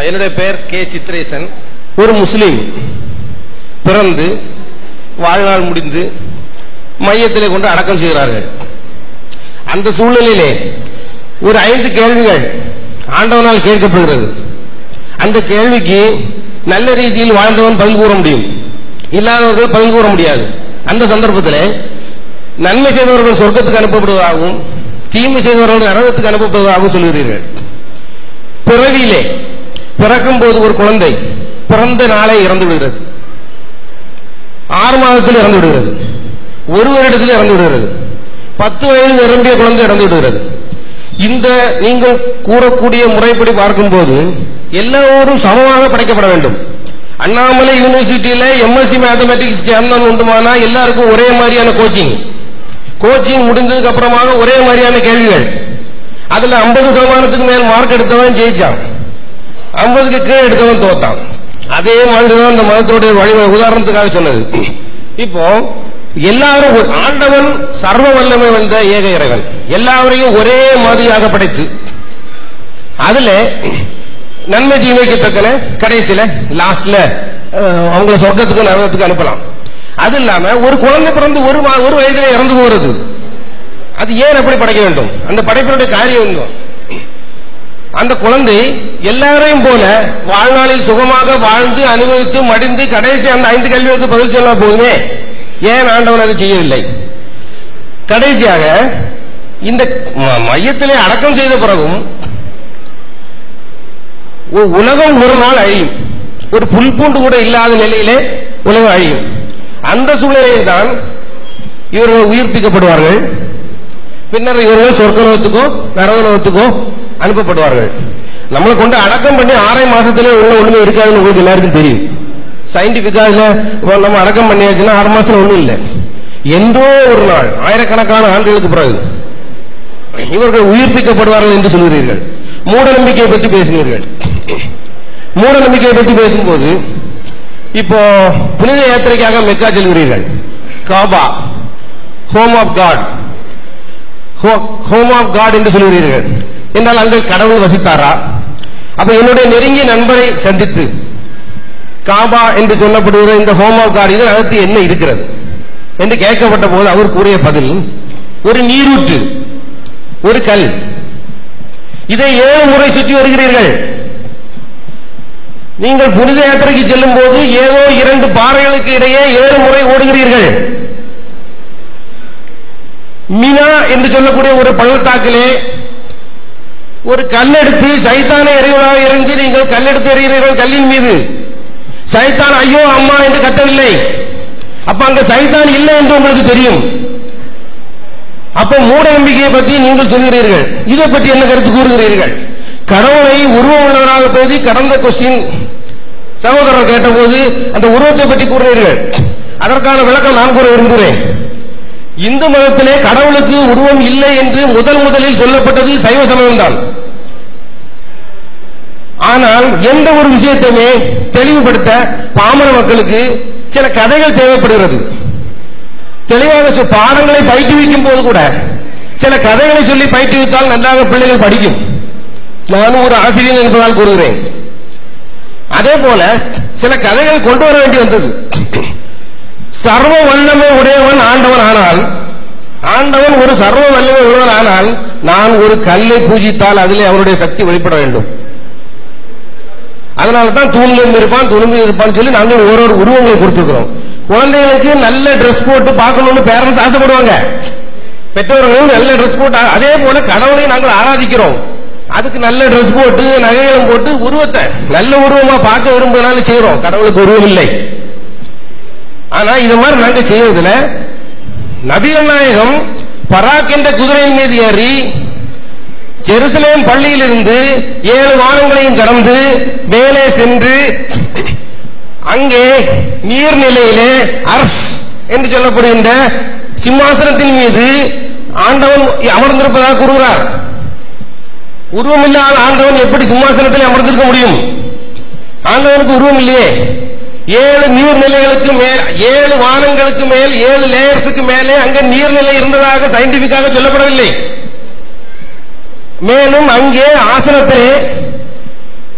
என்னுடைய பெயர் கே சித்ரேசன் ஒரு முஸ்லீம் பிறந்து வாழ்நாள் முடிந்து மையத்திலே கொண்டு அடக்கம் செய்கிறார்கள் அந்த சூழ்நிலையிலே ஒரு ஐந்து கேள்விகள் ஆண்டவனால் கேட்கப்படுகிறது அந்த கேள்விக்கு நல்ல ரீதியில் வாழ்ந்தவன் பதில் கூற முடியும் இல்லாதவர்கள் பதில் கூற முடியாது அந்த சந்தர்ப்பத்தில் நன்மை செய்தவர்கள் சொர்க்கத்துக்கு அனுப்பப்படுவதாகவும் தீமை செய்தவர்கள் நரகத்துக்கு அனுப்பப்படுவதாகவும் சொல்கிறீர்கள் பிறவியிலே பிறக்கும் போது ஒரு குழந்தை பிறந்த நாளே இறந்து விடுகிறது ஆறு மாதத்தில் இறந்து விடுகிறது ஒரு வருடத்தில் இறந்து விடுகிறது பத்து வயது நிரம்பிய குழந்தை இறந்து விடுகிறது இந்த நீங்கள் கூறக்கூடிய முறைப்படி பார்க்கும்போது எல்லோரும் சமமாக படைக்கப்பட வேண்டும் அண்ணாமலை யூனிவர்சிட்டியில எம்எஸ்சி மேத்தமெட்டிக்ஸ் சேர்ந்தவன் உண்டுமானா எல்லாருக்கும் ஒரே மாதிரியான கோச்சிங் கோச்சிங் முடிந்ததுக்கு அப்புறமாக ஒரே மாதிரியான கேள்விகள் அதுல ஐம்பது சதமானத்துக்கு மேல் மார்க் எடுத்தவன் ஜெயிச்சான் ஐம்பதுக்கு கீழே எடுத்தவன் தோத்தான் அதே மாதிரிதான் இந்த மதத்தினுடைய வழிமுறை உதாரணத்துக்காக சொன்னது இப்போ எல்லாரும் ஒரு- ஆண்டவன் சர்வ வல்லமை வந்த ஏக இறைவன் எல்லாரையும் ஒரே மாதிரியாக படைத்து அதுல நன்மை தீமைக்கு தக்கன கடைசியில லாஸ்ட்ல அஹ், அவங்கள சொர்க்கத்துக்கு நரகத்துக்கு அனுப்பலாம் அது இல்லாம ஒரு குழந்தை பிறந்து ஒரு மா- ஒரு வயதுல இறந்து போறது அது ஏன் அப்படி படைக்க வேண்டும் அந்த படைப்பினுடைய காரியம் என்ன அந்த குழந்தை எல்லாரையும் போல வாழ்நாளில் சுகமாக வாழ்ந்து அனுபவித்து மடிந்து கடைசி அந்த ஐந்து கேள்விகளுக்கு பதில் சொன்னா போதுமே ஏன் ஆண்டவன் அதை செய்யவில்லை கடைசியாக இந்த ம- மையத்திலே அடக்கம் செய்த பிறகும் ஒ- உலகம் ஒரு நாள் அழியும் ஒரு புல் பூண்டு கூட இல்லாத நிலையிலே உலகம் அழியும் அந்த சூழ்நிலையில் தான் இவர்கள் உயிர்ப்பிக்கப்படுவார்கள் பின்னர் இவர்கள் சொர்க்கலோகத்துக்கோ நரகலோகத்துக்கோ அனுப்பப்படுவார்கள் நம்மளை கொண்டு அடக்கம் பண்ணி ஆறரை மாசத்துல உள்ள ஒண்ணுமே இருக்காதுன்னு உங்களுக்கு எல்லாருக்கும் தெரியும் சயின்டிபிக்கா இல்ல இப்போ நம்ம அடக்கம் பண்ணியாச்சுன்னா ஆறு மாசத்துல ஒண்ணும் இல்லை என்றோ ஒரு நாள் ஆயிரக்கணக்கான ஆண்டுகளுக்கு பிறகு இவர்கள் உயிர்ப்பிக்கப்படுவார்கள் என்று சொல்கிறீர்கள் மூட நம்பிக்கையை பற்றி பேசினீர்கள் மூட நம்பிக்கையை பற்றி பேசும்போது இப்போ புனித யாத்திரைக்காக மெக்கா செல்கிறீர்கள் Kaaba home of God home of God என்று சொல்கிறீர்கள் என்றால் அங்கே கடவுள் வசித்தாரா அப்ப என்னுடைய நெருங்கிய நண்பரை சந்தித்து காபா என்று சொல்லப்படுகிற இந்த ஹோம் ஆஃப் காட் இதன் அகத்து என்ன இருக்கிறது என்று கேட்கப்பட்ட போது அவர் கூறிய பதில் ஒரு நீரூற்று ஒரு கல் இதை ஏழு முறை சுற்றி வருகிறீர்கள் நீங்கள் புனித யாத்திரைக்கு செல்லும் போது ஏதோ இரண்டு பாறைகளுக்கு இடையே ஏழு முறை ஓடுகிறீர்கள் மினா என்று சொல்லக்கூடிய ஒரு பள்ளத்தாக்கிலே ஒரு கல் எடுத்து சைத்தானை எறிவதாக இருந்து நீங்கள் கல் எடுத்து எறிகிறீர்கள் கல்லின் மீது சைத்தான் ஐயோ அம்மா என்று கத்தவில்லை அப்ப அங்க சைத்தான் இல்லை என்று உங்களுக்கு தெரியும் அப்ப மூட நம்பிக்கையை பற்றி நீங்கள் சொல்கிறீர்கள் இதை பற்றி என்ன கருத்து கூறுகிறீர்கள் கடவுளை உருவம் உள்ளவராக பேசி கடந்த கொஸ்டின் சகோதரர் கேட்டபோது அந்த உருவத்தை பற்றி கூறினீர்கள் அதற்கான விளக்கம் நான் கூற விரும்புகிறேன் இந்து மதத்திலே கடவுளுக்கு உருவம் இல்லை என்று முதல் முதலில் சொல்லப்பட்டது சைவ சமயம்தான் ஆனால் எந்த ஒரு விஷயத்தையுமே தெளிவுபடுத்த பாமர மக்களுக்கு சில கதைகள் தேவைப்படுகிறது தெளிவாக சொ- பாடங்களை பயிற்றுவிக்கும் போது கூட சில கதைகளை சொல்லி பயிற்றுவித்தால் நன்றாக பிள்ளைகள் படிக்கும் நானும் ஒரு ஆசிரியர் என்பதால் கூறுகிறேன் அதே போல சில கதைகள் கொண்டு வர வேண்டி வந்தது சர்வ வல்லமை உடையவன் ஆண்டவன் ஆனால் ஆண்டவன் ஒரு சர்வ வல்லமை உடையவன் ஆனால் நான் ஒரு கல்லை பூஜித்தால் அதிலே அவருடைய சக்தி வெளிப்பட வேண்டும் அதனால தான் தூணிலும் இருப்பான் துணும்பில் இருப்பான்னு சொல்லி நாங்கள் ஒரு ஒரு உருவங்களை கொடுத்துருக்கிறோம் குழந்தைகளுக்கு நல்ல ட்ரெஸ் போட்டு பார்க்கணும்னு பேரண்ட்ஸ் ஆசைப்படுவாங்க பெற்றோர்களும் நல்ல ட்ரெஸ் போட்டு ஆ- அதே போல கடவுளை நாங்கள் ஆராதிக்கிறோம் அதுக்கு நல்ல ட்ரெஸ் போட்டு நகைகளும் போட்டு உருவத்தை நல்ல உருவமா பார்க்க விரும்புறதுனால செய்யறோம் கடவுளுக்கு உருவம் இல்லை ஆனா இது மாதிரி நாங்க செய்வதில் நபிகள் நாயகம் பராக் என்ற குதிரையின் மீது ஏறி ஜெருசலேம் பள்ளியிலிருந்து ஏழு வானங்களையும் கடந்து மேலே சென்று அங்கே நீர்நிலையிலே அரஸ் என்று சொல்லப்படுகின்ற சிம்மாசனத்தின் மீது ஆண்டவன் அமர்ந்திருப்பதாக கூறுகிறார் உருவமில்லாத ஆண்டவன் எப்படி சிம்மாசனத்தில் அமர்ந்திருக்க முடியும் ஆண்டவனுக்கு உருவம் இல்லையே ஏழு நீர்நிலைகளுக்கு மேல் ஏழு வானங்களுக்கு மேல் ஏழு லேயர்ஸுக்கு மேலே அங்க நீர்நிலை இருந்ததாக சயின்டிபிக்காக சொல்லப்படவில்லை மேலும் அங்கே ஆசனத்திலே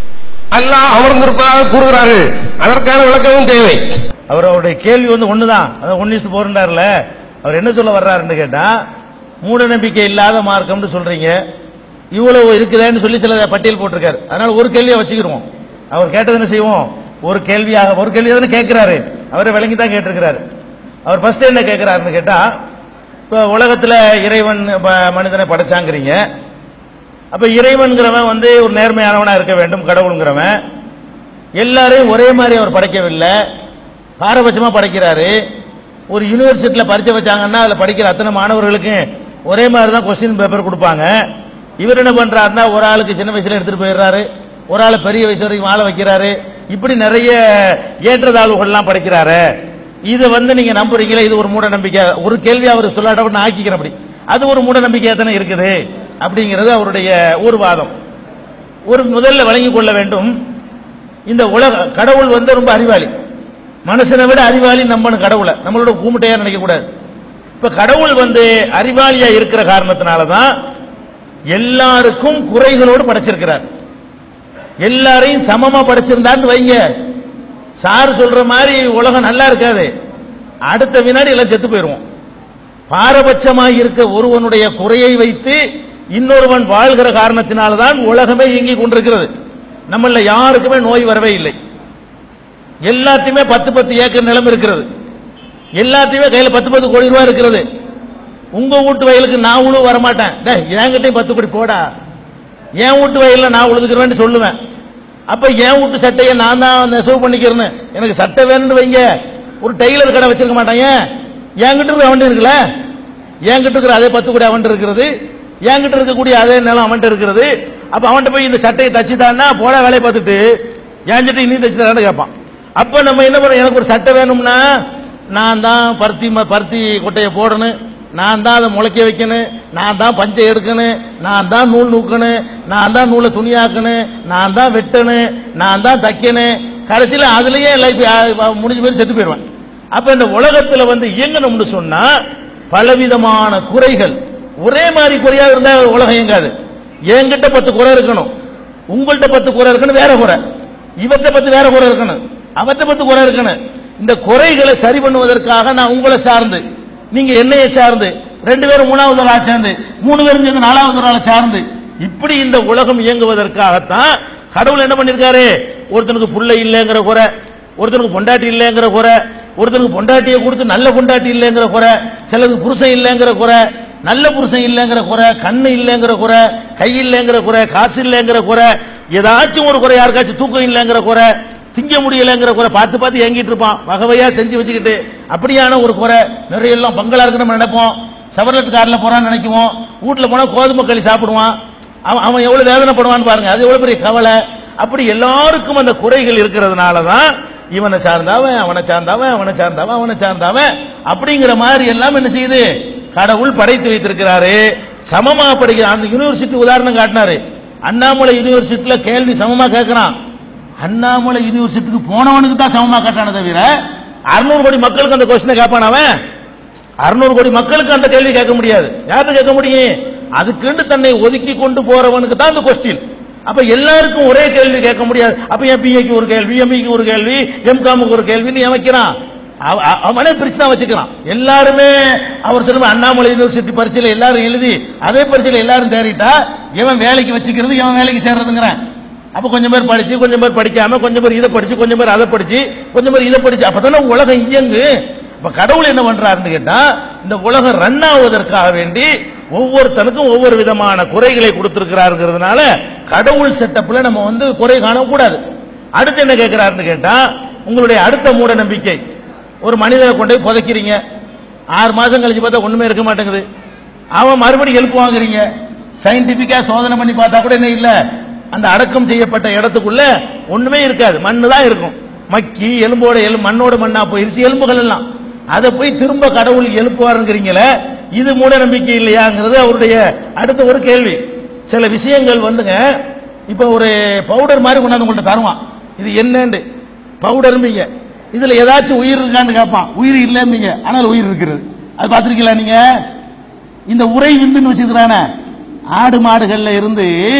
அல்லாஹ் அமர்ந்திருப்பதாக கூறுகிறார்கள் அதற்கான விளக்கமும் தேவை அவர் அவருடைய கேள்வி வந்து ஒண்ணுதான் அதான் ஒன்னு இஸ்து போறாருல அவர் என்ன சொல்ல வர்றாருன்னு கேட்டா மூட நம்பிக்கை இல்லாத மார்க்கம்னு சொல்றீங்க இவ்வளவு இருக்குதேன்னு சொல்லி சில பட்டியல் போட்டிருக்காரு அதனால ஒரு கேள்வியை வச்சுக்கிருவோம் அவர் கேட்டது என்ன செய்வோம் ஒரு கேள்வியாக ஒரு கேள்வி தானே கேட்கிறாரு அவரை விளங்கி தான் கேட்டிருக்கிறாரு அவர் ஃபர்ஸ்ட் என்ன கேட்கிறாருன்னு கேட்டா இப்ப உலகத்துல இறைவன் ப- மனிதனை படைச்சாங்கிறீங்க அப்ப இறைவன்கிறவன் வந்து ஒரு நேர்மையானவனா இருக்க வேண்டும் கடவுளுங்கிறவன் எல்லாரையும் ஒரே மாதிரி அவர் படைக்கவில்லை பாரபட்சமா படைக்கிறாரு ஒரு யூனிவர்சிட்டியில பரிச்சை வச்சாங்கன்னா அதுல படிக்கிற அத்தனை மாணவர்களுக்கு ஒரே மாதிரி தான் கொஸ்டின் பேப்பர் கொடுப்பாங்க இவர் என்ன பண்றாருன்னா ஒரு ஆளுக்கு சின்ன வயசுல எடுத்துட்டு போயிடுறாரு ஒரு ஆளு பெரிய வயசு வரைக்கும் வாழ வைக்கிறாரு இப்படி நிறைய ஏற்றத்தாழ்வுகள்லாம் படைக்கிறாரு இதை வந்து நீங்க நம்புறீங்களே இது ஒரு மூட நம்பிக்கை ஒரு கேள்வி அவர் சொல்லாட்ட நான் ஆக்கிக்கிறேன் அப்படி அது ஒரு மூட நம்பிக்கையா தானே இருக்குது அப்படிங்கிறது அவருடைய ஒரு வாதம் ஒரு முதல்ல வழங்கிக் கொள்ள வேண்டும் இந்த உலக கடவுள் வந்து ரொம்ப அறிவாளி மனுஷனை விட அறிவாளி நம்பணும் கடவுளை நம்மளோட கூமுட்டையா நினைக்க கூடாது இப்ப கடவுள் வந்து அறிவாளியா இருக்கிற காரணத்தினால தான் எல்லாருக்கும் குறைகளோடு படைச்சிருக்கிறார் எல்லாரையும் சமமா படைச்சிருந்தான்னு வைங்க சார் சொல்ற மாதிரி உலகம் நல்லா இருக்காது அடுத்த வினாடி எல்லாம் செத்து போயிருவோம் பாரபட்சமாக இருக்க ஒருவனுடைய குறையை வைத்து இன்னொருவன் வாழ்கிற காரணத்தினால்தான் உலகமே இயங்கிக் கொண்டிருக்கிறது நம்மள யாருக்குமே நோய் வரவே இல்லை எல்லாத்தையுமே பத்து பத்து ஏக்கர் நிலம் இருக்கிறது எல்லாத்தையுமே கையில பத்து பத்து கோடி ரூபாய் இருக்கிறது உங்க வீட்டு வயலுக்கு நான் உழுவு வரமாட்டேன் டேய், என்கிட்டயும் பத்து கோடி போடா என் வீட்டு வயல்ல நான் உழுதுக்கிறேன்னு சொல்லுவேன் அப்ப என் வீட்டு சட்டையை நான் தான் நெசவு பண்ணிக்கிறேன்னு எனக்கு சட்டை வேணும்னு வைங்க ஒரு டெய்லர் கடை வச்சிருக்க மாட்டான் ஏன் என்கிட்ட இருக்கிற அவன்கிட்ட இருக்குல்ல என்கிட்ட இருக்கிற அதே பத்து கோடி அவன்கிட்ட இருக்கிறது என்கிட்ட இருக்கக்கூடிய அதே நிலம் அவன்கிட்ட இருக்கிறது அப்ப அவன்கிட்ட போய் இந்த சட்டையை தச்சுட்டான்னா போட வேலையை பார்த்துட்டு என் சட்டை நீ தச்சு தரான்னு கேட்பான் அப்ப நம்ம என்ன பண்ண எனக்கு ஒரு சட்டை வேணும்னா நான் தான் பருத்தி ம- பருத்தி கொட்டையை போடணும் நான் தான் அதை முளைக்க வைக்கணும் நான் தான் பஞ்சை எடுக்கணும் நான் தான் நூல் நூக்கணும் நான் தான் நூலை துணியாக்கணும் நான் தான் வெட்டணும் நான் தான் தைக்கணும் கடைசியில் அதுலயே லைஃப் முடிஞ்ச பேர் செத்து போயிடுவேன் அப்ப இந்த உலகத்துல வந்து இயங்கணும்னு சொன்னா பலவிதமான குறைகள் ஒரே மாதிரி குறையா இருந்தா உலகம் இயங்காது என்கிட்ட பத்து குறை இருக்கணும் உங்கள்கிட்ட பத்து குறை இருக்கணும் வேற குறை இவர்கிட்ட பத்து வேற குறை இருக்கணும் அவர்கிட்ட பத்து குறை இருக்கணும் இந்த குறைகளை சரி பண்ணுவதற்காக நான் உங்களை சார்ந்து நீங்க என்னைய சார்ந்து ரெண்டு பேரும் மூணாவது ஒரு ஆளை சார்ந்து மூணு பேரும் சேர்ந்து நாலாவது ஒரு ஆளை சார்ந்து இப்படி இந்த உலகம் இயங்குவதற்காகத்தான் கடவுள் என்ன பண்ணிருக்காரு ஒருத்தனுக்கு புள்ள இல்லைங்கிற குறை ஒருத்தனுக்கு பொண்டாட்டி இல்லைங்கிற குறை ஒருத்தனுக்கு பொண்டாட்டியை கொடுத்து நல்ல பொண்டாட்டி இல்லைங்கிற குறை சிலருக்கு புருஷன் இல்லைங்கிற குறை நல்ல புருஷன் இல்லைங்கிற குறை கண்ணு இல்லைங்கிற குறை கை இல்லைங்கிற குறை காசு இல்லைங்கிற குறை ஏதாச்சும் ஒரு குறை யாருக்காச்சும் தூக்கம் இல்லைங்கிற குறை திங்க முடியலைங்கிற குறை பார்த்து பார்த்து ஏங்கிட்டு இருப்பான் வகவையா செஞ்சு வச்சுக்கிட்டு அப்படியான ஒரு குறை நிறைய எல்லாம் பங்களா இருக்கு நம்ம நினைப்போம் செவர்லெட் கார்ல போறான்னு நினைக்குவோம் வீட்டுல போனா கோதுமை களி சாப்பிடுவான் அவன் அவன் எவ்வளவு வேதனைப்படுவான்னு பாருங்க அது எவ்வளவு பெரிய கவலை அப்படி எல்லாருக்கும் அந்த குறைகள் இருக்கிறதுனால தான் இவனை சார்ந்தவன் அவனை சார்ந்தவன் அவனை சார்ந்தவன் அவனை சார்ந்தவன் அப்படிங்கிற மாதிரி எல்லாம் என்ன செய்யுது கடவுள் படைத்து வைத்திருக்கிறாரு சமமா படிக்கிற அந்த யூனிவர்சிட்டி உதாரணம் காட்டினாரு அண்ணாமலை யூனிவர்சிட்டியில கேள்வி சமமா கேட்கிறான் அண்ணாமலை யூனிவர்சிட்டிக்கு போனவனுக்கு தான் சமமா கேட்டானே தவிர அறுநூறு கோடி மக்களுக்கு அந்த கொஸ்டினை கேட்பான் அவன் அறுநூறு கோடி மக்களுக்கு அந்த கேள்வி கேட்க முடியாது யாருக்கு கேட்க முடியும் அதுக்குன்னு தன்னை ஒதுக்கி கொண்டு போறவனுக்கு தான் அந்த கொஸ்டின் அப்ப எல்லாருக்கும் ஒரே கேள்வி கேட்க முடியாது அப்ப என் பிஏக்கு ஒரு கேள்வி எம்இக்கு ஒரு கேள்வி எம்காமுக்கு ஒரு கேள்வி நீ வைக்கிறான் அவ- அவ- அவனே பிரிச்சு தான் வச்சுக்கிறான் எல்லாருமே அவர் சொல்லுவா அண்ணாமலை யூனிவர்சிட்டி பரீட்சையில எல்லாரும் எழுதி அதே பரீட்சையில எல்லாரும் தேறிட்டா இவன் வேலைக்கு வச்சுக்கிறது இவன் வேலைக்கு சேர்றதுங்கிறான் அப்ப கொஞ்சம் பேர் படிச்சு கொஞ்சம் பேர் படிக்காம கொஞ்சம் பேர் இதை படிச்சு கொஞ்சம் பேர் அதை படிச்சு கொஞ்சம் பேர் இதை படிச்சு அப்பதானே உலகம் இயங்கு அப்ப கடவுள் என்ன பண்றாருன்னு கேட்டா இந்த உலகம் ரன் ஆவதற்காக வேண்டி ஒவ்வொருத்தனுக்கும் ஒவ்வொரு விதமான குறைகளை கொடுத்திருக்கிறாருங்கிறதுனால கடவுள் செட்டப்ல நம்ம வந்து குறை காணக்கூடாது அடுத்து என்ன கேட்கிறாருன்னு கேட்டா உங்களுடைய அடுத்த மூட நம்பிக்கை ஒரு மனிதனை கொண்டு போய் புதைக்கிறீங்க ஆறு மாசம் கழிச்சு பார்த்தா ஒண்ணுமே இருக்க மாட்டேங்குது அவன் மறுபடியும் எழுப்பு வாங்குறீங்க சயின்டிபிக்கா சோதனை பண்ணி பார்த்தா கூட என்ன இல்ல அந்த அடக்கம் செய்யப்பட்ட இடத்துக்குள்ள ஒண்ணுமே இருக்காது மண்ணு தான் இருக்கும் மக்கி எலும்போட எலும் மண்ணோட மண்ணா போயிருச்சு எலும்புகள் எல்லாம் அதை போய் திரும்ப கடவுள் எழுப்புவாருங்கிறீங்களே இது மூட நம்பிக்கை இல்லையாங்கிறது அவருடைய அடுத்த ஒரு கேள்வி சில விஷயங்கள் வந்துங்க இப்ப ஒரு பவுடர் மாதிரி கொண்டாந்து உங்கள்ட்ட தருவான் இது என்னன்னு பவுடரும்பீங்க இதுல ஏதாச்சும் உயிர் இருக்கான்னு கேட்பான் உயிர் இல்லைம்பீங்க ஆனால் உயிர் இருக்கிறது அது பார்த்திருக்கீங்களா நீங்க இந்த உரை விந்துன்னு வச்சிருக்கிறானே ஆடு மாடுகள்ல இருந்து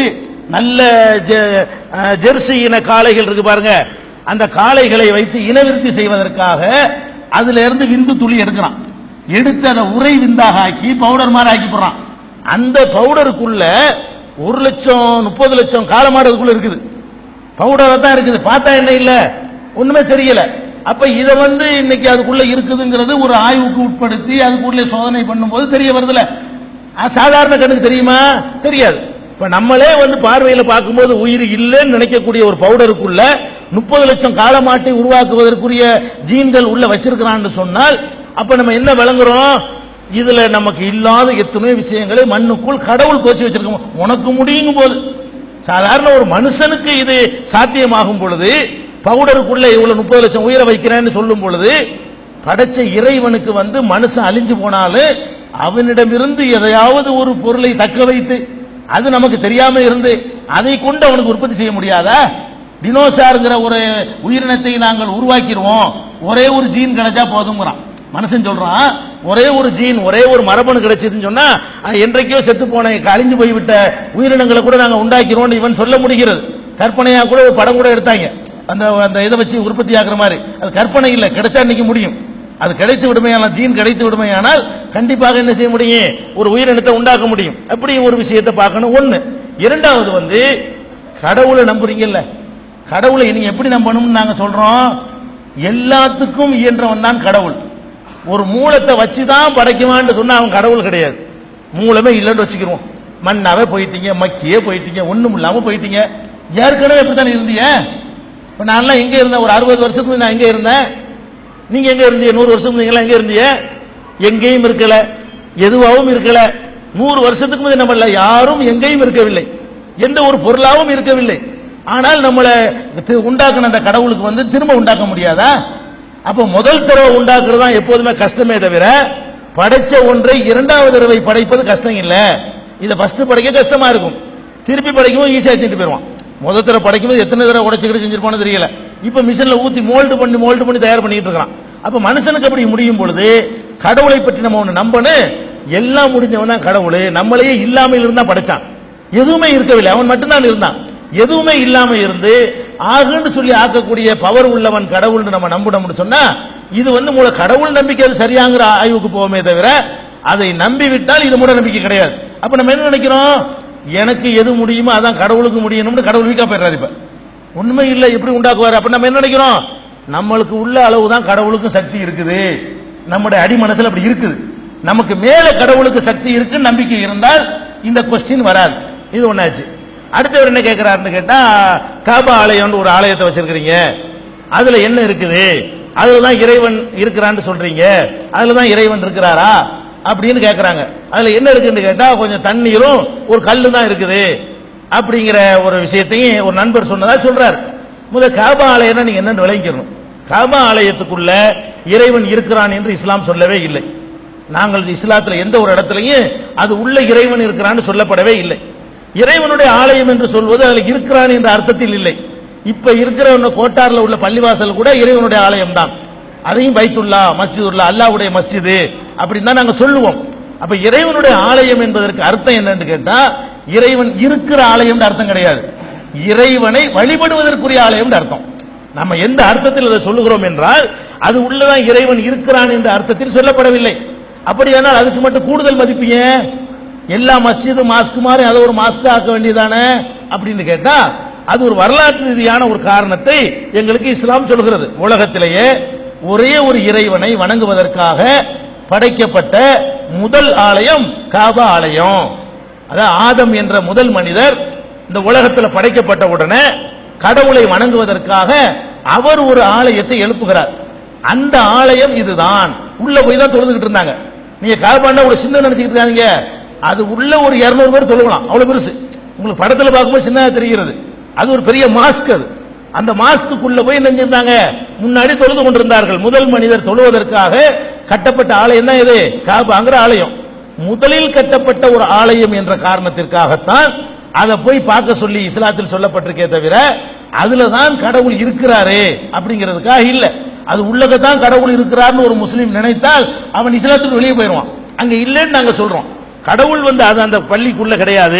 நல்ல ஜெ- அஹ், ஜெர்சி இன காளைகள் இருக்கு பாருங்க அந்த காளைகளை வைத்து இனவிருத்தி செய்வதற்காக அதுல இருந்து விந்து துளி எடுக்கிறான் எடுத்து அதை உரை விந்தாக ஆக்கி பவுடர் மாதிரி ஆக்கி போடுறான் அந்த பவுடருக்குள்ள ஒரு லட்சம் முப்பது லட்சம் காலமாடு அதுக்குள்ள இருக்குது பவுடரா தான் இருக்குது பார்த்தா என்ன இல்ல ஒண்ணுமே தெரியல அப்ப இத வந்து இன்னைக்கு அதுக்குள்ள இருக்குதுங்கிறது ஒரு ஆய்வுக்கு உட்படுத்தி அதுக்குள்ள சோதனை பண்ணும்போது தெரிய வருதுல அது சாதாரண கண்ணுக்கு தெரியுமா தெரியாது இப்ப நம்மளே வந்து பார்வையில பார்க்கும்போது உயிர் இல்லைன்னு நினைக்கக்கூடிய ஒரு பவுடருக்குள்ள முப்பது லட்சம் காலமாட்டை உருவாக்குவதற்குரிய ஜீன்கள் உள்ள வச்சிருக்கிறான்னு சொன்னால் அப்ப நம்ம என்ன விளங்குறோம் இதுல நமக்கு இல்லாத எத்தனை விஷயங்களை மண்ணுக்குள் கடவுள் கோச்சு வச்சிருக்கோம் உனக்கு முடியும் போது சாதாரண ஒரு மனுஷனுக்கு இது சாத்தியமாகும் பொழுது பவுடருக்குள்ள இவ்வளவு முப்பது லட்சம் உயிரை வைக்கிறேன்னு சொல்லும் பொழுது படைச்ச இறைவனுக்கு வந்து மனுஷன் அழிஞ்சு போனாலும் அவனிடமிருந்து எதையாவது ஒரு பொருளை தக்க வைத்து அது நமக்கு தெரியாம இருந்து அதை கொண்டு அவனுக்கு உற்பத்தி செய்ய முடியாதா டினோசாருங்கிற ஒரு உயிரினத்தை நாங்கள் உருவாக்கிடுவோம் ஒரே ஒரு ஜீன் கிடைச்சா போதுங்கிறான் மனுஷன் சொல்றான் ஒரே ஒரு ஜீன் ஒரே ஒரு மரபணு கிடைச்சதுன்னு சொன்னா அஹ், என்றைக்கோ செத்து போன அழிஞ்சு போய்விட்ட உயிரினங்களை கூட நாங்க உண்டாக்கிறோம் இவன் சொல்ல முடிகிறது கற்பனையா கூட ஒரு படம் கூட எடுத்தாங்க அந்த அந்த இதை வச்சு உற்பத்தி ஆக்குற மாதிரி அது கற்பனை இல்லை கிடைச்சா இன்னைக்கு முடியும் அது கிடைத்து விடுமையானால் ஜீன் கிடைத்து விடுமையானால் கண்டிப்பாக என்ன செய்ய முடியும் ஒரு உயிரினத்தை உண்டாக்க முடியும் அப்படி ஒரு விஷயத்தை பார்க்கணும் ஒண்ணு இரண்டாவது வந்து கடவுளை நம்புறீங்கல்ல கடவுளை நீங்க எப்படி நம்பணும்னு நாங்க சொல்றோம் எல்லாத்துக்கும் இயன்றவன் தான் கடவுள் ஒரு மூலத்தை வச்சு தான் படைக்குவான்னு சொன்னா அவன் கடவுள் கிடையாது மூலமே இல்லைன்னு வச்சுக்கிருவோம் மண்ணாவே போயிட்டீங்க மக்கியே போயிட்டீங்க ஒண்ணும் இல்லாம போயிட்டீங்க ஏற்கனவே இப்படித்தானே இருந்தீங்க இப்ப நான்லாம் எங்க இருந்தேன் ஒரு அறுபது வருஷத்துக்கு முந்தி நான் எங்க இருந்தேன் நீங்க எங்க இருந்தீங்க நூறு வருஷம் நீங்க எங்க இருந்தீங்க எங்கேயும் இருக்கல எதுவாகவும் இருக்கல நூறு வருஷத்துக்கு முந்தி நம்மள யாரும் எங்கேயும் இருக்கவில்லை எந்த ஒரு பொருளாவும் இருக்கவில்லை ஆனால் நம்மளை தி- உண்டாக்குன அந்த கடவுளுக்கு வந்து திரும்ப உண்டாக்க முடியாதா அப்ப முதல் தடவை உண்டாக்குறது தான் எப்போதுமே கஷ்டமே தவிர படைச்ச ஒன்றை இரண்டாவது தடவை படைப்பது கஷ்டம் இல்ல இதை ஃபர்ஸ்ட் படைக்க கஷ்டமா இருக்கும் திருப்பி படைக்கவும் ஈஸியா செஞ்சுட்டு போயிடுவான் முதல் தடவை படைக்கும்போது எத்தனை தடவை உடைச்சுக்கிட்டு செஞ்சிருப்பானு தெரியல இப்ப மிஷின்ல ஊத்தி மோல்டு பண்ணி மோல்டு பண்ணி தயார் பண்ணிட்டு இருக்கான் அப்ப மனுஷனுக்கு அப்படி முடியும் பொழுது கடவுளை பற்றி நம்ம ஒண்ணு நம்பணும் எல்லாம் முடிஞ்சவன் தான் கடவுள் நம்மளையே இல்லாமல் இருந்தா படைச்சான் எதுவுமே இருக்கவில்லை அவன் மட்டும்தான் இருந்தான் எதுவுமே இல்லாம இருந்து ஆகுன்னு சொல்லி ஆக்கக்கூடிய பவர் உள்ளவன் கடவுள்னு நம்ம நம்பணும்னு சொன்னா இது வந்து மூல கடவுள் நம்பிக்கை அது சரியாங்கிற ஆய்வுக்கு போவோமே தவிர அதை நம்பி விட்டால் இது மூட நம்பிக்கை கிடையாது அப்ப நம்ம என்ன நினைக்கிறோம் எனக்கு எது முடியுமோ அதான் கடவுளுக்கு முடியணும்னு கடவுள் வீக்கா போயிடுறாரு இப்ப உண்மை இல்லை எப்படி உண்டாக்குவாரு அப்ப நம்ம என்ன நினைக்கிறோம் நம்மளுக்கு உள்ள அளவு தான் கடவுளுக்கும் சக்தி இருக்குது நம்முடைய அடி மனசுல அப்படி இருக்குது நமக்கு மேல கடவுளுக்கு சக்தி இருக்கு நம்பிக்கை இருந்தால் இந்த கொஸ்டின் வராது இது ஒண்ணாச்சு அடுத்தவர் என்ன கேட்கிறாருன்னு கேட்டா காபா ஆலயம்னு ஒரு ஆலயத்தை வச்சிருக்கிறீங்க அதுல என்ன இருக்குது அதுல தான் இறைவன் இருக்கிறான்னு சொல்றீங்க அதுல தான் இறைவன் இருக்கிறாரா அப்படின்னு கேட்கறாங்க அதுல என்ன இருக்குன்னு கேட்டா கொஞ்சம் தண்ணீரும் ஒரு கல்லு தான் இருக்குது அப்படிங்கிற ஒரு விஷயத்தையும் ஒரு நண்பர் சொன்னதா சொல்றாரு முத காபா ஆலயம்னா நீங்க என்னன்னு விளங்கிக்கணும் காபா ஆலயத்துக்குள்ள இறைவன் இருக்கிறான் என்று இஸ்லாம் சொல்லவே இல்லை நாங்கள் இஸ்லாத்துல எந்த ஒரு இடத்துலையும் அது உள்ள இறைவன் இருக்கிறான்னு சொல்லப்படவே இல்லை இறைவனுடைய ஆலயம் என்று சொல்வது அதில் இருக்கிறான் என்ற அர்த்தத்தில் இல்லை இப்ப இருக்கிற ஒண்ணு கோட்டார்ல உள்ள பள்ளிவாசல் கூட இறைவனுடைய ஆலயம் தான் அதையும் பைத்துல்லா மஸ்ஜிதுல்லா அல்லாஹ்வுடைய மஸ்ஜிது அப்படின்னு தான் நாங்க சொல்லுவோம் அப்ப இறைவனுடைய ஆலயம் என்பதற்கு அர்த்தம் என்னன்னு கேட்டா இறைவன் இருக்கிற ஆலயம் அர்த்தம் கிடையாது இறைவனை வழிபடுவதற்குரிய ஆலயம் அர்த்தம் நம்ம எந்த அர்த்தத்தில் அதை சொல்லுகிறோம் என்றால் அது உள்ளதான் இறைவன் இருக்கிறான் என்ற அர்த்தத்தில் சொல்லப்படவில்லை அப்படியானால் அதுக்கு மட்டும் கூடுதல் மதிப்பு ஏன் எல்லா மஸ்ஜிது மாஸ்க் மாதிரி அதை ஒரு மாஸ்க் ஆக்க வேண்டியதானே அப்படின்னு கேட்டா அது ஒரு வரலாற்று ரீதியான ஒரு காரணத்தை எங்களுக்கு இஸ்லாம் சொல்கிறது உலகத்திலேயே ஒரே ஒரு இறைவனை வணங்குவதற்காக படைக்கப்பட்ட முதல் ஆலயம் காபா ஆலயம் அதான் ஆதம் என்ற முதல் மனிதர் இந்த உலகத்தில் படைக்கப்பட்ட உடனே கடவுளை வணங்குவதற்காக அவர் ஒரு ஆலயத்தை எழுப்புகிறார் அந்த ஆலயம் இதுதான் உள்ள போய் தான் தொழுதுகிட்டு இருந்தாங்க நீங்க காபாண்டா ஒரு சின்ன நினைச்சுக்கிட்டு இருக்காதீங்க அது உள்ள ஒரு 200 பேர் தொழுகலாம் அவ்வளவு பெருசு உங்களுக்கு படத்துல பார்க்கும்போது சின்னதா தெரிகிறது அது ஒரு பெரிய மாஸ்க் அது அந்த மாஸ்க்குள்ள போய் என்ன செஞ்சிருந்தாங்க முன்னாடி தொழுது கொண்டிருந்தார்கள் முதல் மனிதர் தொழுவதற்காக கட்டப்பட்ட ஆலயம் தான் இது காபாங்கிற ஆலயம் முதலில் கட்டப்பட்ட ஒரு ஆலயம் என்ற காரணத்திற்காகத்தான் அதை போய் பார்க்க சொல்லி இஸ்லாத்தில் சொல்லப்பட்டிருக்கே தவிர அதுல தான் கடவுள் இருக்கிறாரு அப்படிங்கிறதுக்காக இல்ல அது உள்ளகத்தான் கடவுள் இருக்கிறார்னு ஒரு முஸ்லீம் நினைத்தால் அவன் இஸ்லாத்துக்கு வெளியே போயிடுவான் அங்க இல்லைன்னு நாங்க சொல்றோம் கடவுள் வந்து அது அந்த பள்ளிக்குள்ள கிடையாது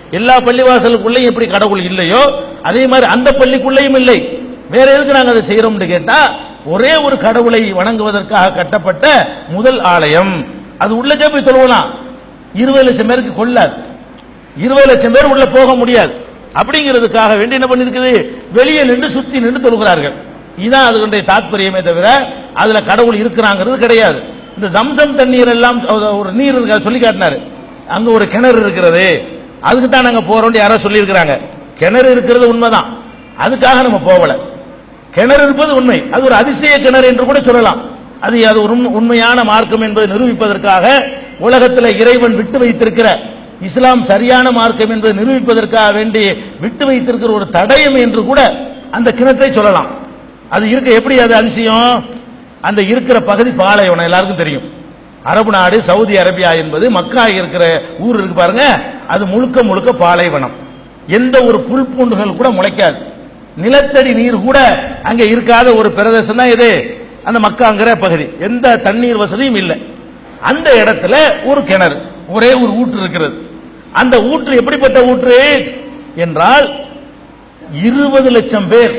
எல்லா பள்ளிவாசலுக்குள்ளேயும் எப்படி கடவுள் இல்லையோ அதே மாதிரி அந்த பள்ளிக்குள்ளேயும் இல்லை வேற எதுக்கு நாங்க அதை செய்யறோம்னு கேட்டா ஒரே ஒரு கடவுளை வணங்குவதற்காக கட்டப்பட்ட முதல் ஆலயம் அது உள்ளே போய் தொழுவலாம் இருபது லட்சம் பேருக்கு கொள்ளாது இருபது லட்சம் பேர் உள்ள போக முடியாது அப்படிங்கிறதுக்காக வேண்டி என்ன பண்ணிருக்குது வெளியே நின்று சுத்தி நின்று தொழுகிறார்கள் இதுதான் அதுடைய தாத்பரியமே தவிர அதுல கடவுள் இருக்கிறாங்கிறது கிடையாது இந்த ஜம்சம் தண்ணீர் எல்லாம் ஒரு நீர் இருக்க சொல்லி காட்டினாரு அங்க ஒரு கிணறு இருக்கிறது அதுக்கு தான் நாங்க போறோம்னு யாரோ சொல்லி இருக்கிறாங்க கிணறு இருக்கிறது உண்மைதான் அதுக்காக நம்ம போகல கிணறு இருப்பது உண்மை அது ஒரு அதிசய கிணறு என்று கூட சொல்லலாம் அது அது ஒரு உண்மை- உண்மையான மார்க்கம் என்பதை நிரூபிப்பதற்காக உலகத்தில் இறைவன் விட்டு வைத்திருக்கிற இஸ்லாம் சரியான மார்க்கம் என்பதை நிரூபிப்பதற்காக வேண்டி விட்டு வைத்திருக்கிற ஒரு தடயம் என்று கூட அந்த கிணற்றை சொல்லலாம் அது இருக்க எப்படி அது அதிசயம் அந்த இருக்கிற பகுதி பாலைவனம் எல்லாருக்கும் தெரியும் அரபு நாடு சவுதி அரேபியா என்பது மக்கா இருக்கிற ஊர் இருக்கு பாருங்க அது முழுக்க முழுக்க பாலைவனம் எந்த ஒரு புல் பூண்டுகள் கூட முளைக்காது நிலத்தடி நீர் கூட அங்க இருக்காத ஒரு பிரதேசம் தான் இது அந்த மக்காங்கிற பகுதி எந்த தண்ணீர் வசதியும் இல்லை அந்த இடத்துல ஒரு கிணறு ஒரே ஒரு ஊற்று இருக்கிறது அந்த ஊற்று எப்படிப்பட்ட ஊற்று என்றால் இருபது லட்சம் பேர்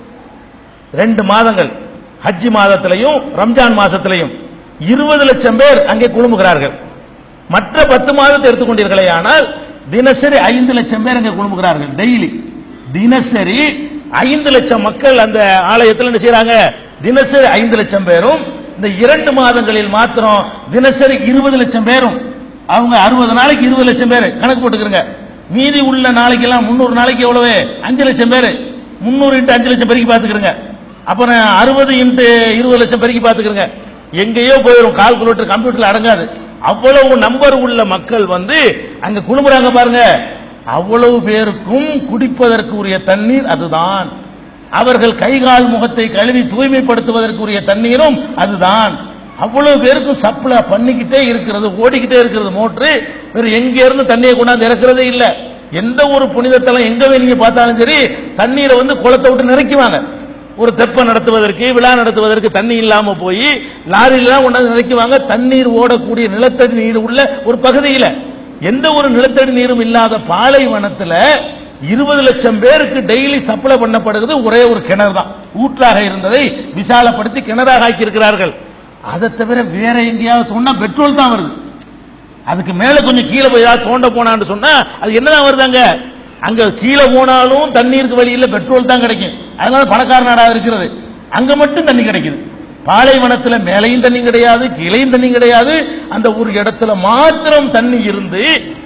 ரெண்டு மாதங்கள் ஹஜ்ஜி மாதத்திலையும் ரம்ஜான் மாசத்திலையும் இருபது லட்சம் பேர் அங்கே குழுமுகிறார்கள் மற்ற பத்து மாதத்தை எடுத்துக்கொண்டீர்களே ஆனால் தினசரி ஐந்து லட்சம் பேர் அங்கே குழுமுகிறார்கள் டெய்லி தினசரி ஐந்து லட்சம் மக்கள் அந்த ஆலயத்தில் என்ன செய்றாங்க தினசரி ஐந்து லட்சம் பேரும் இந்த இரண்டு மாதங்களில் மாத்திரம் தினசரி இருபது லட்சம் பேரும் அவங்க அறுபது நாளைக்கு இருபது லட்சம் பேர் கணக்கு போட்டுக்கிறங்க மீதி உள்ள நாளைக்கு எல்லாம் முந்நூறு நாளைக்கு எவ்வளவு அஞ்சு லட்சம் பேர் முந்நூறு இன்ட்டு அஞ்சு லட்சம் பேருக்கு பாத்துக்கிறங்க அப்புறம் அறுபது இன்ட்டு இருபது லட்சம் பேருக்கு பாத்துக்கிறங்க எங்கேயோ போயிடும் கால்குலேட்டர் கம்ப்யூட்டர்ல அடங்காது அவ்வளவு நம்பர் உள்ள மக்கள் வந்து அங்க குழுமுறாங்க பாருங்க அவ்வளவு பேருக்கும் குடிப்பதற்கு உரிய தண்ணீர் அதுதான் அவர்கள் கை கால் முகத்தை கழுவி தூய்மைப்படுத்துவதற்கு உரிய தண்ணீரும் அதுதான் அவ்வளவு பேருக்கும் சப்ளை பண்ணிக்கிட்டே இருக்கிறது ஓடிக்கிட்டே இருக்கிறது மோட்ரு வேற எங்க இருந்து தண்ணியை கொண்டாந்து இறக்குறதே இல்ல எந்த ஒரு புனிதத்தலம் எங்க போய் நீங்க பார்த்தாலும் சரி தண்ணீரை வந்து குளத்தை விட்டு நிறைக்குவாங்க ஒரு தெப்பம் நடத்துவதற்கு விழா நடத்துவதற்கு தண்ணி இல்லாம போய் லாரிலாம் கொண்டாந்து நிறைக்குவாங்க தண்ணீர் ஓடக்கூடிய நிலத்தடி நீர் உள்ள ஒரு பகுதியில எந்த ஒரு நிலத்தடி நீரும் இல்லாத பாலைவனத்துல இருபது லட்சம் பேருக்கு டெய்லி சப்ளை பண்ணப்படுகிறது ஒரே ஒரு கிணறு தான் ஊற்றாக இருந்ததை விசாலப்படுத்தி கிணறாக ஆக்கி இருக்கிறார்கள் அதை தவிர வேற எங்கேயாவது தோண்டா பெட்ரோல் தான் வருது அதுக்கு மேல கொஞ்சம் கீழே போய் ஏதாவது தோண்ட போனான்னு சொன்னா அது என்னதான் வருதாங்க அங்க கீழே போனாலும் தண்ணீருக்கு வழி இல்ல பெட்ரோல் தான் கிடைக்கும் அதனால பணக்கார நாடா இருக்கிறது அங்க மட்டும் தண்ணி கிடைக்குது பாலைவனத்துல மேலையும் தண்ணி கிடையாது கீழையும் தண்ணி கிடையாது அந்த ஒரு இடத்துல மாத்திரம் தண்ணி இருந்து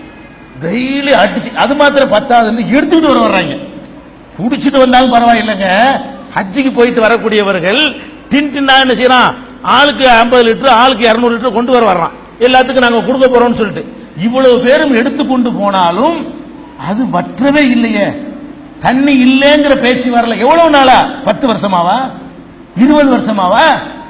டெய்லி அடிச்சு அது மாத்திரம் பத்தாதுன்னு எடுத்துக்கிட்டு வர வர்றாங்க குடிச்சிட்டு வந்தாலும் பரவாயில்லைங்க ஹஜ்ஜிக்கு போயிட்டு வரக்கூடியவர்கள் டின் டின்னா என்ன செய்யறான் ஆளுக்கு ஐம்பது லிட்டர் ஆளுக்கு இருநூறு லிட்டர் கொண்டு வர வர்றான் எல்லாத்துக்கும் நாங்க கொடுக்க போறோம்னு சொல்லிட்டு இவ்வளவு பேரும் எடுத்து கொண்டு போனாலும் அது வற்றவே இல்லையே தண்ணி இல்லைங்கிற பேச்சு வரல எவ்வளவு நாளா பத்து வருஷமாவா இருபது வருஷமாவா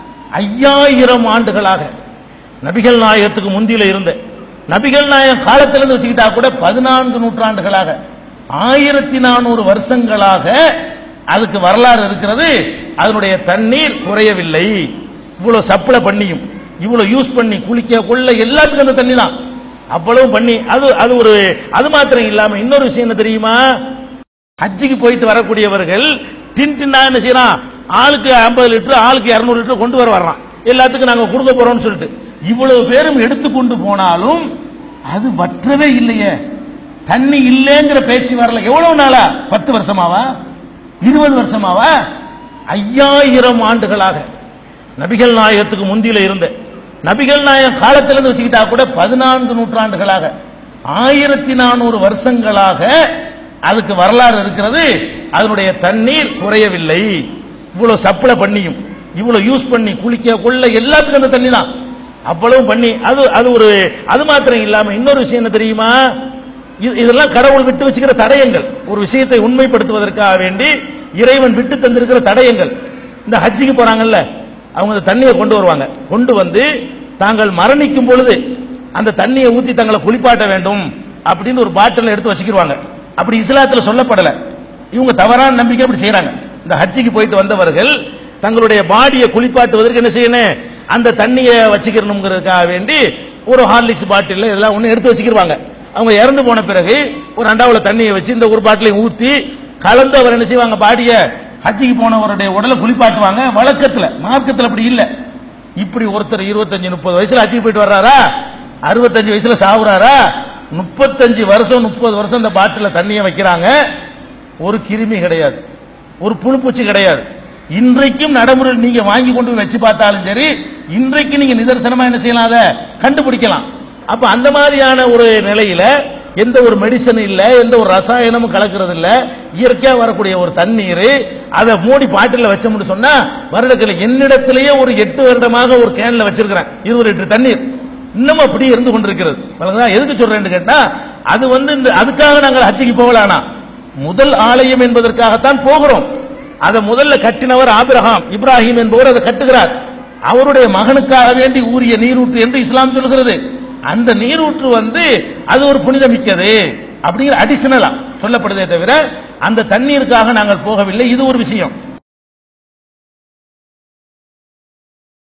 ஐயாயிரம் ஆண்டுகளாக நபிகள் நாயகத்துக்கு முந்தியில இருந்த நபிகள் நாயகம் காலத்திலிருந்து வச்சுக்கிட்டா கூட பதினான்கு நூற்றாண்டுகளாக ஆயிரத்தி நானூறு வருஷங்களாக அதுக்கு வரலாறு இருக்கிறது அதனுடைய தண்ணீர் குறையவில்லை இவ்வளவு சப்ளை பண்ணியும் இவ்வளவு யூஸ் பண்ணி குளிக்க கொள்ள எல்லாத்துக்கும் அந்த தண்ணி தான் அவ்வளவு பண்ணி அது அது ஒரு அது மாத்திரம் இல்லாம இன்னொரு விஷயம் என்ன தெரியுமா ஹஜ்ஜிக்கு போயிட்டு வரக்கூடியவர்கள் டின் டின்னா என்ன செய்யறான் ஆளுக்கு ஐம்பது லிட்டர் ஆளுக்கு இருநூறு லிட்டர் கொண்டு வர வர்றான் எல்லாத்துக்கும் நாங்க கொடுக்க போறோம்னு சொல்லிட்டு இவ்வளவு பேரும் எடுத்து கொண்டு போனாலும் அது வற்றவே இல்லையே தண்ணி இல்லைங்கிற பேச்சு வரல எவ்வளவு நாளா பத்து வருஷமாவா இருபது வருஷமாவா ஐயாயிரம் ஆண்டுகளாக நபிகள் நாயகத்துக்கு முந்தியில இருந்த நபிகள் நாயகம் காலத்திலிருந்து வச்சுக்கிட்டா கூட பதினான்கு நூற்றாண்டுகளாக ஆயிரத்தி நானூறு வருஷங்களாக அதுக்கு வரலாறு இருக்கிறது அதனுடைய தண்ணீர் குறையவில்லை இவ்வளவு சப்ளை பண்ணியும் இவ்வளவு யூஸ் பண்ணி குளிக்க கொள்ள எல்லாத்துக்கும் அந்த தண்ணி தான் அவ்வளவு பண்ணி அது அது ஒரு அது மாத்திரம் இல்லாம இன்னொரு விஷயம் என்ன தெரியுமா இது- இதெல்லாம் கடவுள் விட்டு வச்சுக்கிற தடயங்கள் ஒரு விஷயத்தை உண்மைப்படுத்துவதற்காக வேண்டி இறைவன் விட்டு தந்திருக்கிற தடயங்கள் இந்த ஹஜ்ஜிக்கு போறாங்கல்ல அவங்க அந்த தண்ணியை கொண்டு வருவாங்க கொண்டு வந்து தாங்கள் மரணிக்கும் பொழுது அந்த தண்ணியை ஊத்தி தங்களை குளிப்பாட்ட வேண்டும் அப்படின்னு ஒரு பாட்டில் எடுத்து வச்சுக்கிருவாங்க அப்படி இஸ்லாத்துல சொல்லப்படல இவங்க தவறான நம்பிக்கை அப்படி செய்றாங்க இந்த ஹஜ்ஜிக்கு போயிட்டு வந்தவர்கள் தங்களுடைய பாடியை குளிப்பாட்டுவதற்கு என்ன செய்யணும் அந்த தண்ணியை வச்சுக்கிறணுங்கிறதுக்காக வேண்டி ஒரு ஹார்லிக்ஸ் பாட்டில் இதெல்லாம் ஒன்று எடுத்து வச்சுக்கிருவாங்க அவங்க இறந்து போன பிறகு ஒரு ரெண்டாவுல தண்ணியை வச்சு இந்த ஒரு பாட்டிலையும் ஊத்தி கலந்து அவர் என்ன செய்வாங்க பாடிய ஹஜ்ஜிக்கு போனவருடைய உடலை குளிப்பாட்டுவாங்க வழக்கத்துல மார்க்கத்துல அப்படி இல்ல இப்படி ஒருத்தர் இருபத்தஞ்சு முப்பது வயசுல ஹஜ்ஜிக்கு போயிட்டு வர்றாரா அறுபத்தஞ்சு வயசுல சாவுறாரா முப்பத்தஞ்சு வருஷம் முப்பது வருஷம் இந்த பாட்டில தண்ணியை வைக்கிறாங்க ஒரு கிருமி கிடையாது ஒரு புழுப்பூச்சி கிடையாது இன்றைக்கும் நடைமுறை நீங்க வாங்கி கொண்டு போய் வச்சு பார்த்தாலும் சரி இன்றைக்கு நீங்க நிதர்சனமா என்ன செய்யலாம் அதை கண்டுபிடிக்கலாம் அப்ப அந்த மாதிரியான ஒரு நிலையில எந்த ஒரு மெடிசன் இல்ல எந்த ஒரு ரசாயனமும் கலக்கிறது இல்ல இயற்கையா வரக்கூடிய ஒரு தண்ணீர் அதை மூடி பாட்டில வச்சோம்னு சொன்னா வருடத்தில் என்னிடத்திலேயே ஒரு எட்டு வருடமாக ஒரு கேன்ல வச்சிருக்கிறேன் இருபது லிட்டர் தண்ணீர் இன்னும் அப்படி இருந்து கொண்டிருக்கிறது வழங்குதா? எதுக்கு சொல்றேன்னு கேட்டா அது வந்து இந்த அதுக்காக நாங்கள் ஹஜ்ஜிக்கு போகலானா முதல் ஆலயம் என்பதற்காகத்தான் போகிறோம் அதை முதல்ல கட்டினவர் ஆபிரகாம் இப்ராஹிம் என்பவர் அதை கட்டுகிறார் அவருடைய மகனுக்காக வேண்டி ஊறிய நீரூற்று என்று இஸ்லாம் சொல்கிறது அந்த நீரூற்று வந்து அது ஒரு புனிதமிக்கது அப்படிங்கிற அடிஷனலா சொல்லப்படுதே தவிர அந்த தண்ணீருக்காக நாங்கள் போகவில்லை இது ஒரு விஷயம்